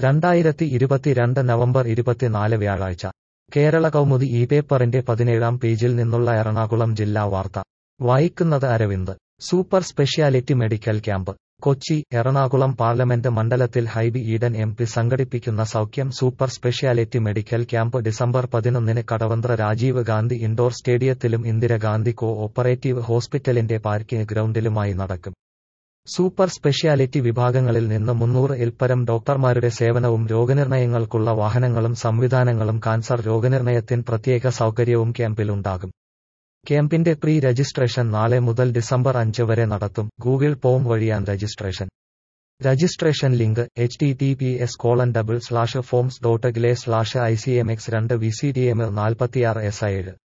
രണ്ടായിരത്തി ഇരുപത്തിരണ്ട് നവംബർ ഇരുപത്തിനാല് വ്യാഴാഴ്ച കേരള കൗമുദി ഈ പേപ്പറിന്റെ പതിനേഴാം പേജിൽ നിന്നുള്ള എറണാകുളം ജില്ലാ വാർത്ത വായിക്കുന്നത് Aravind super speciality medical camp Kochi Ernakulam parliament മണ്ഡലത്തിൽ ഹൈബി ഈഡൻ എം പി സംഘടിപ്പിക്കുന്ന Saukhyam super speciality medical camp December പതിനൊന്നിന് കടവന്ത്ര രാജീവ് ഗാന്ധി ഇൻഡോർ സ്റ്റേഡിയത്തിലും ഇന്ദിരാഗാന്ധി കോ ഓപ്പറേറ്റീവ് ഹോസ്പിറ്റലിന്റെ പാർക്കിംഗ് ഗ്രൗണ്ടിലുമായി നടക്കും സൂപ്പർ സ്പെഷ്യാലിറ്റി വിഭാഗങ്ങളിൽ നിന്ന് മുന്നൂറ് ഇൽപ്പരം ഡോക്ടർമാരുടെ സേവനവും രോഗനിർണയങ്ങൾക്കുള്ള വാഹനങ്ങളും സംവിധാനങ്ങളും കാൻസർ രോഗനിർണയത്തിന് പ്രത്യേക സൗകര്യവും ക്യാമ്പിലുണ്ടാകും ക്യാമ്പിന്റെ പ്രീ രജിസ്ട്രേഷൻ നാളെ മുതൽ ഡിസംബർ അഞ്ച് വരെ നടത്തും ഗൂഗിൾ ഫോം വഴിയാണ് registration registration link H T T P S colon double slash forms dot gle slash I C M X രണ്ട് വി സി ഡി എം നാൽപ്പത്തിയാറ് എസ് ഏഴ്